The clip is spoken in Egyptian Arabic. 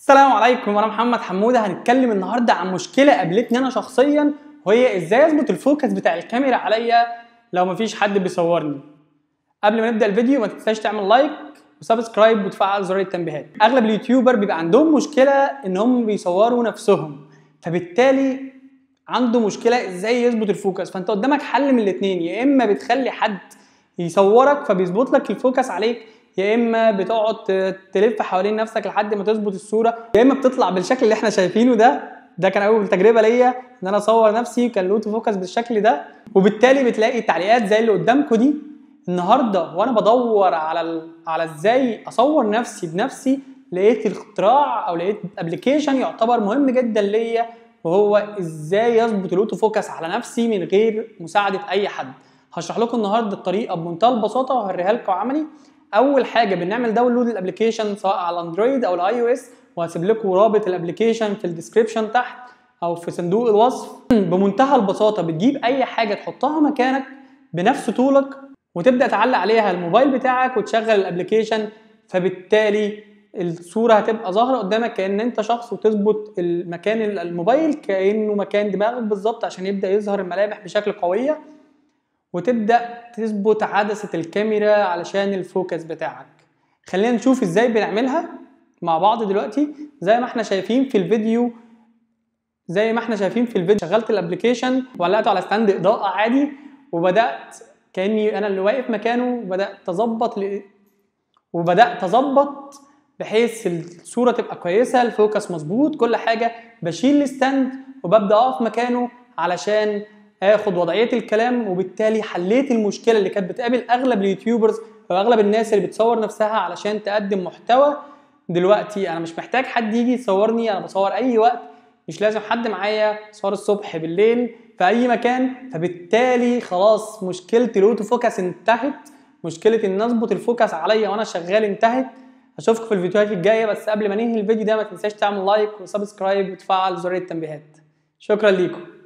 السلام عليكم انا محمد حموده هنتكلم النهارده عن مشكله قابلتني انا شخصيا وهي ازاي اظبط الفوكس بتاع الكاميرا عليا لو مفيش حد بيصورني قبل ما نبدا الفيديو ما تنساش تعمل لايك وسبسكرايب وتفعل زر التنبيهات اغلب اليوتيوبر بيبقى عندهم مشكله ان هم بيصوروا نفسهم فبالتالي عنده مشكله ازاي يظبط الفوكس فانت قدامك حل من الاثنين يا اما بتخلي حد يصورك فبيظبط لك الفوكس عليك يا اما بتقعد تلف حوالين نفسك لحد ما تظبط الصوره يا اما بتطلع بالشكل اللي احنا شايفينه ده ده كان اول تجربه ليا ان انا اصور نفسي كان الاوتو فوكس بالشكل ده وبالتالي بتلاقي تعليقات زي اللي قدامكم دي النهارده وانا بدور على ال... على ازاي اصور نفسي بنفسي لقيت اختراع او لقيت ابلكيشن يعتبر مهم جدا ليا وهو ازاي اظبط الاوتو فوكس على نفسي من غير مساعده اي حد هشرح لكم النهارده الطريقه بمنتهى البساطه وهوريها لكم عملي اول حاجه بنعمل داونلود الابلكيشن سواء على الاندرويد او الاي او اس وهسيب لكم رابط الابلكيشن في الديسكربشن تحت او في صندوق الوصف بمنتهى البساطه بتجيب اي حاجه تحطها مكانك بنفس طولك وتبدا تعلق عليها الموبايل بتاعك وتشغل الابلكيشن فبالتالي الصوره هتبقى ظاهره قدامك كان انت شخص وتظبط المكان الموبايل كانه مكان دماغك بالظبط عشان يبدا يظهر الملامح بشكل قويه وتبدا تظبط عدسه الكاميرا علشان الفوكس بتاعك خلينا نشوف ازاي بنعملها مع بعض دلوقتي زي ما احنا شايفين في الفيديو زي ما احنا شايفين في الفيديو شغلت الابلكيشن وعلقته على ستاند اضاءه عادي وبدات كاني انا اللي واقف مكانه وبدات اظبط ل... وبدات اظبط بحيث الصوره تبقى كويسه الفوكس مظبوط كل حاجه بشيل الستاند وببدا اقف مكانه علشان اخد وضعيه الكلام وبالتالي حليت المشكله اللي كانت بتقابل اغلب اليوتيوبرز او اغلب الناس اللي بتصور نفسها علشان تقدم محتوى دلوقتي انا مش محتاج حد يجي يصورني انا بصور اي وقت مش لازم حد معايا صور الصبح بالليل في اي مكان فبالتالي خلاص مشكله الاوتو فوكس انتهت مشكله ان اظبط الفوكس عليا وانا شغال انتهت اشوفكم في الفيديوهات الجايه بس قبل ما ننهي الفيديو ده ما تنساش تعمل لايك وسبسكرايب وتفعل زر التنبيهات شكرا ليكم